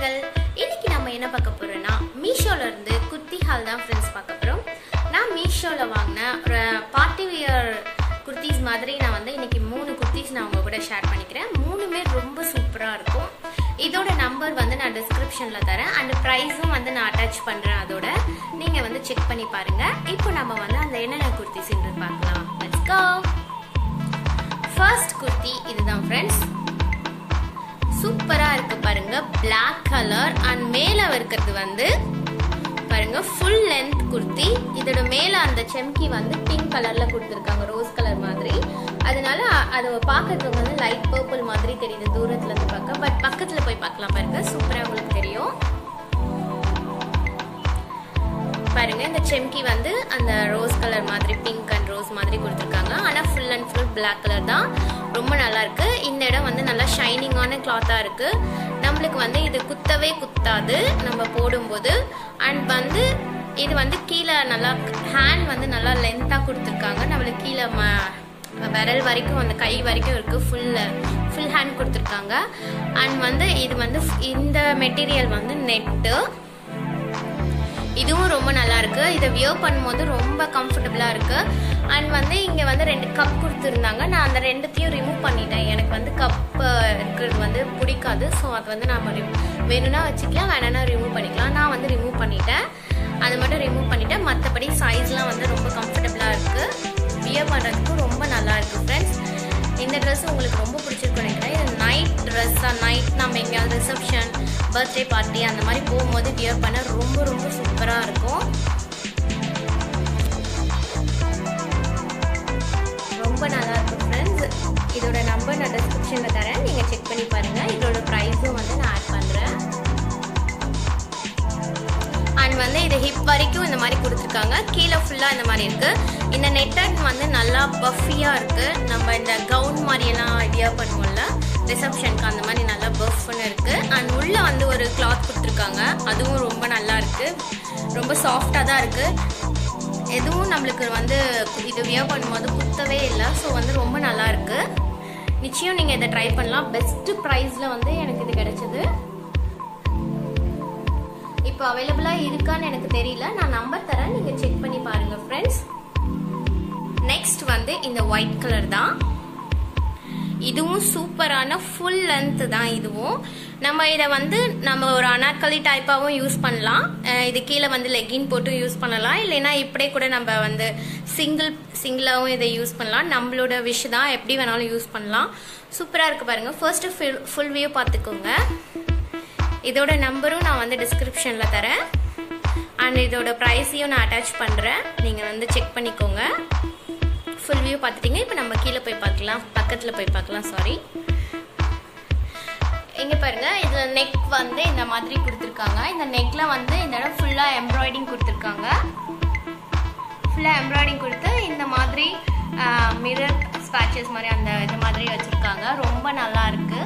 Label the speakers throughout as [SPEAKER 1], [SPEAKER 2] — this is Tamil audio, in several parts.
[SPEAKER 1] சொந்தங்கள் இன்னைக்கு நம்ம என்ன பார்க்க போறோம்னா மீஷோல இருந்து குர்த்தி ஹால் தான் ஃப்ரெண்ட்ஸ் பார்க்க போறோம் நான் மீஷோல வாங்கின ஒரு பார்ட்டி வியர் குர்த்திஸ் மாதிரி நான் வந்து இன்னைக்கு மூணு குர்த்திஸ் நான் உங்க கூட ஷேர் பண்ணிக்கிறேன் மூணுமே ரொம்ப சூப்பரா இருக்கும் இதோட நம்பர் வந்து நான் டிஸ்கிரிப்ஷன்ல தரேன் அண்ட் ப்ரைஸும் வந்து நான் அட்டாச் பண்றேன் அதோட நீங்க வந்து செக் பண்ணி பாருங்க இப்போ நம்ம வந்து அந்த என்னென்ன குர்த்திஸ் பார்க்கலாம் லெட்ஸ் கோ ஃபர்ஸ்ட் குர்த்தி இதுதான் ஃப்ரெண்ட்ஸ் சூப்பரா இருக்கு பாருங்க Black கலர் அண்ட் மேல இருக்கிறது வந்து பாருங்க ஃபுல் லென்த் குர்த்தி இதோட மேல அந்த செம்கி வந்து பிங்க் கலர்ல கொடுத்துருக்காங்க ரோஸ் கலர் மாதிரி அதனால அ- அது பார்க்கறதுக்கு வந்து லைட் பர்பிள் மாதிரி தெரியுது தூரத்துல இருந்து பார்க்க பட் பக்கத்துல போய் பார்க்கலாம் பாருங்க சூப்பரா உங்களுக்கு தெரியும் பாருங்க இந்த செம்கி வந்து அந்த ரோஸ் கலர் மாதிரி பிங்க் அண்ட் ரோஸ் மாதிரி கொடுத்துருக்காங்க ஆனால் full and full Black colour தான் ரொம்ப நல்லா இருக்கு இந்த இடம் வந்து நல்லா ஷைனிங்கான கிளாத்தா இருக்கு நம்மளுக்கு வந்து இது குத்தவே குத்தாது நம்ம போடும்போது அண்ட் வந்து இது வந்து கீழே நல்லா ஹேண்ட் வந்து நல்லா லென்த்தாக கொடுத்துருக்காங்க நம்மளுக்கு கீழே ம- விரல் வரைக்கும் அந்த கை வரைக்கும் இருக்கு ஃபுல் ஃபுல் ஹேண்ட் கொடுத்துருக்காங்க அண்ட் வந்து இது வந்து இந்த மெட்டீரியல் வந்து நெட்டு இதுவும் ரொம்ப நல்லா இருக்கு இதை வியர் பண்ணும்போது ரொம்ப கம்ஃபர்டபுளா இருக்கு அண்ட் வந்து இங்க வந்து ரெண்டு கப் கொடுத்துருந்தாங்க நான் அந்த ரெண்டுத்தையும் ரிமூவ் பண்ணிட்டேன் எனக்கு வந்து கப் இருக்கிறது வந்து பிடிக்காது ஸோ அது வந்து நாம remove- வேணும்னா வச்சுக்கலாம் வேணாம்னா ரிமூவ் பண்ணிக்கலாம் நான் வந்து ரிமூவ் பண்ணிட்டேன் அது மட்டும் ரிமூவ் பண்ணிட்டேன் மற்றபடி சைஸ்லாம் வந்து ரொம்ப கம்ஃபர்டபுளா இருக்கு வியர் பண்ணுறதுக்கும் ரொம்ப நல்லா இருக்கு ஃப்ரெண்ட்ஸ் இந்த ட்ரெஸ் உங்களுக்கு ரொம்ப பிடிச்சிருக்கும் நினைக்கிறேன் இது நைட் ட்ரெஸ்ஸாக நைட் நம்ம எங்கேயாவது ரிசப்ஷன் பர்த்டே பார்ட்டி அந்த மாதிரி போகும்போது வியர் பண்ண ரொம்ப ரொம்ப சூப்பராக இருக்கும் ரொம்ப நல்லா இருக்கும் ஃப்ரெண்ட்ஸ் இதோட நம்பர் நான் டிஸ்கிரிப்ஷனில் தரேன் நீங்கள் செக் பண்ணி பாருங்கள் இதோட ப்ரைஸும் வந்து நான் ஆட் பண்ணுறேன் அண்ட் வந்து இது ஹிப் வரைக்கும் இந்த மாதிரி கொடுத்துருக்காங்க கீழே ஃபுல்லாக இந்த மாதிரி இருக்கு இந்த நெட்டட் வந்து நல்லா பஃபியாக இருக்கு நம்ம இந்த கவுன் மாதிரியெல்லாம் ஐடியா பண்ணுவோம்ல ரிசப்ஷனுக்கு அந்த மாதிரி நல்லா பஃப்னு இருக்கு அண்ட் உள்ள வந்து ஒரு கிளாத் கொடுத்துருக்காங்க அதுவும் ரொம்ப நல்லா இருக்கு ரொம்ப சாஃப்டாக தான் இருக்கு எதுவும் நம்மளுக்கு வந்து இது வியர் பண்ணும்போது குத்தவே இல்லை ஸோ வந்து ரொம்ப நல்லா இருக்கு நிச்சயம் நீங்கள் இதை ட்ரை பண்ணலாம் பெஸ்ட் ப்ரைஸில் வந்து எனக்கு இது கிடைச்சது இப்போ அவைலபிளாக இருக்கான்னு எனக்கு தெரியல நான் நம்பர் தரேன் நீங்கள் செக் பண்ணி பாருங்க ஃப்ரெண்ட்ஸ் நெக்ஸ்ட் வந்து இந்த ஒயிட் கலர் தான் இதுவும் சூப்பரான ஃபுல் லென்த் தான் இதுவும் நம்ம இதை வந்து நம்ம ஒரு அனார்கலி டைப்பாகவும் யூஸ் பண்ணலாம் அஹ் இது கீழே வந்து லெகின் போட்டு யூஸ் பண்ணலாம் இல்லைன்னா இப்படியே கூட நம்ம வந்து சிங்கிள் சிங்கிளாகவும் இதை யூஸ் பண்ணலாம் நம்மளோட விஷ் தான் எப்படி வேணாலும் யூஸ் பண்ணலாம் சூப்பராக இருக்கு பாருங்க ஃபர்ஸ்ட் ஃபுல் வியூ பார்த்துக்கோங்க இதோட நம்பரும் நான் வந்து டிஸ்கிரிப்ஷனில் தரேன் அண்ட் இதோட ப்ரைஸையும் நான் அட்டாச் பண்ணுறேன் நீங்கள் வந்து செக் பண்ணிக்கோங்க ஃபுல் வியூ பார்த்துட்டீங்க இப்போ நம்ம கீழே போய் பார்க்கலாம் பக்கத்தில் போய் பார்க்கலாம் சாரி இங்கே பாருங்க இதில் நெக் வந்து இந்த மாதிரி கொடுத்துருக்காங்க இந்த நெக்கில் வந்து இந்த இடம் ஃபுல்லாக எம்ப்ராய்டிங் கொடுத்துருக்காங்க ஃபுல்லாக எம்ப்ராய்டிங் கொடுத்து இந்த மாதிரி மிரர் ஸ்பேச்சஸ் மாதிரி அந்த இது மாதிரி வச்சுருக்காங்க ரொம்ப நல்லா இருக்குது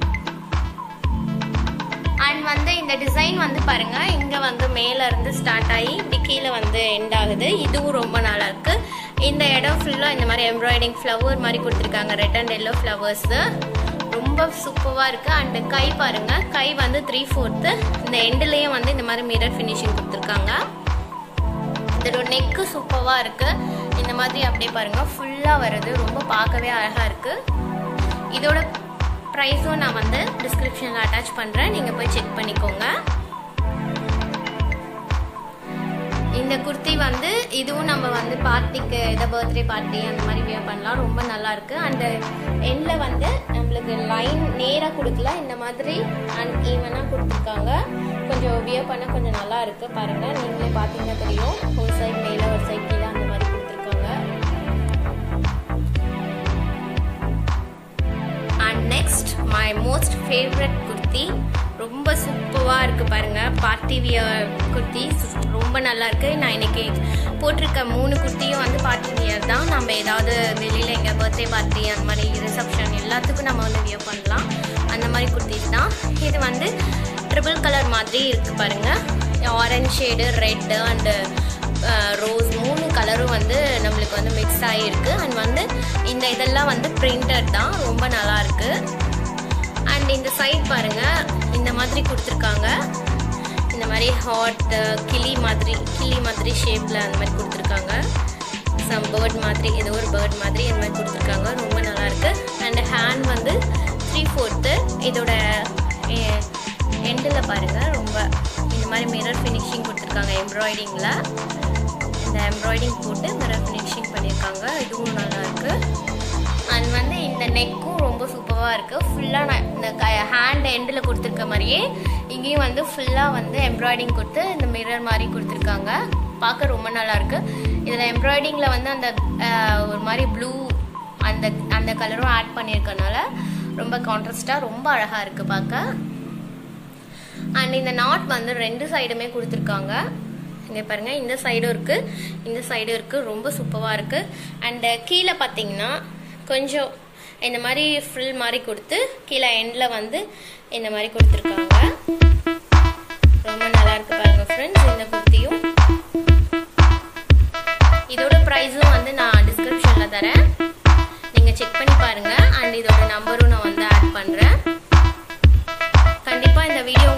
[SPEAKER 1] அண்ட் வந்து இந்த டிசைன் வந்து பாருங்க இங்க வந்து மேல இருந்து ஸ்டார்ட் ஆகி இப்படி கீழே வந்து எண்ட் ஆகுது இதுவும் ரொம்ப நல்லா இருக்கு இந்த இடம் ஃபுல்லா இந்த மாதிரி எம்ப்ராய்டிங் ஃப்ளவர் மாதிரி கொடுத்துருக்காங்க ரெட் அண்ட் எல்லோ ஃப்ளவர்ஸ் ரொம்ப சூப்பரா இருக்கு அண்ட் கை பாருங்க கை வந்து த்ரீ ஃபோர்த்து இந்த எண்ட்லயும் வந்து இந்த மாதிரி மிரர் ஃபினிஷிங் கொடுத்துருக்காங்க இதோட நெக்கு சூப்பரா இருக்கு இந்த மாதிரி அப்படியே பாருங்க ஃபுல்லா வருது ரொம்ப பார்க்கவே அழகா இருக்கு இதோட ப்ரைஸும் நான் வந்து டிஸ்கிரிப்ஷனில் அட்டாச் பண்ணுறேன் நீங்கள் போய் செக் பண்ணிக்கோங்க இந்த குர்த்தி வந்து இதுவும் நம்ம வந்து பார்ட்டிக்கு இதை பர்த்டே பார்ட்டி அந்த மாதிரி வியர் பண்ணலாம் ரொம்ப நல்லா இருக்கு அந்த எண்டில் வந்து நம்மளுக்கு லைன் நேராக கொடுக்கல இந்த மாதிரி அண்ட் ஈவனாக கொடுத்துருக்காங்க கொஞ்சம் வியர் பண்ண கொஞ்சம் நல்லா இருக்கு பாருங்க நீங்களே பார்த்தீங்கன்னா தெரியும் ஒரு சைடு மேலே ஒரு சைடு கீழே அந்த மாதிரி கொடுத்துருக்காங்க and next my most favourite kurti ரொம்ப சூப்பராக இருக்கு பாருங்க பார்ட்டி வியர் குர்த்தி ரொம்ப நல்லா இருக்கு நான் இன்னைக்கு போட்டிருக்க மூணு குர்த்தியும் வந்து பார்ட்டி வியர் தான் நம்ம ஏதாவது வெளியில் எங்கள் பர்த்டே பார்ட்டி அந்த மாதிரி ரிசப்ஷன் எல்லாத்துக்கும் நம்ம வந்து வியர் பண்ணலாம் அந்த மாதிரி குர்த்திஸ் தான் இது வந்து ட்ரிபிள் கலர் மாதிரி இருக்கு பாருங்க orange shade red and rose மூணு கலரும் வந்து நம்மளுக்கு வந்து மிக்ஸ் ஆகிருக்கு அண்ட் வந்து இந்த இதெல்லாம் வந்து பிரிண்டட் தான் ரொம்ப நல்லா இருக்கு அண்ட் இந்த சைட் பாருங்க இந்த மாதிரி கொடுத்துருக்காங்க இந்த மாதிரி ஹாட் கிளி மாதிரி கிளி மாதிரி ஷேப்பில் அந்த மாதிரி கொடுத்துருக்காங்க சம் பேர்ட் மாதிரி ஏதோ ஒரு பேர்ட் மாதிரி இந்த மாதிரி கொடுத்துருக்காங்க ரொம்ப நல்லா இருக்கு அண்ட் ஹேண்ட் வந்து த்ரீ ஃபோர்த்து இதோட எண்டில் பாருங்கள் ரொம்ப இந்த மாதிரி மிரர் ஃபினிஷிங் கொடுத்துருக்காங்க எம்ப்ராய்டிங்கில் இந்த எம்ப்ராய்டிங் போட்டு மிரர் ஃபினிஷிங் பண்ணியிருக்காங்க இதுவும் நல்லா இருக்கு அண்ட் வந்து இந்த நெக்கும் ரொம்ப சூப்பராக இருக்குது ஃபுல்லாக நான் இந்த ஹேண்ட் எண்டில் கொடுத்துருக்க மாதிரியே இங்கேயும் வந்து ஃபுல்லாக வந்து எம்ப்ராய்டிங் கொடுத்து இந்த மிரர் மாதிரி கொடுத்துருக்காங்க பார்க்க ரொம்ப நல்லா இருக்கு இதில் எம்ப்ராய்டிங்கில் வந்து அந்த அஹ், ஒரு மாதிரி ப்ளூ அந்த அந்த கலரும் ஆட் பண்ணியிருக்கனால ரொம்ப கான்ட்ராஸ்டாக ரொம்ப அழகாக இருக்குது பார்க்க அண்ட் இந்த நாட் வந்து ரெண்டு சைடுமே கொடுத்துருக்காங்க இங்கே பாருங்க இந்த சைடும் இருக்கு இந்த சைடும் இருக்கு ரொம்ப சூப்பராக இருக்கு அண்ட் கீழே பார்த்தீங்கன்னா கொஞ்சம் இந்த மாதிரி ஃப்ரில் மாதிரி கொடுத்து கீழே எண்டில் வந்து இந்த மாதிரி கொடுத்துருக்காங்க ரொம்ப நல்லா இருக்கு பாருங்க ஃப்ரெண்ட்ஸ் இந்த குர்த்தியும் இதோட ப்ரைஸும் வந்து நான் டிஸ்கிரிப்ஷனில் தரேன் நீங்கள் செக் பண்ணி பாருங்க அண்ட் இதோட நம்பரும் நான் வந்து ஆட் பண்ணுறேன் கண்டிப்பாக இந்த வீடியோ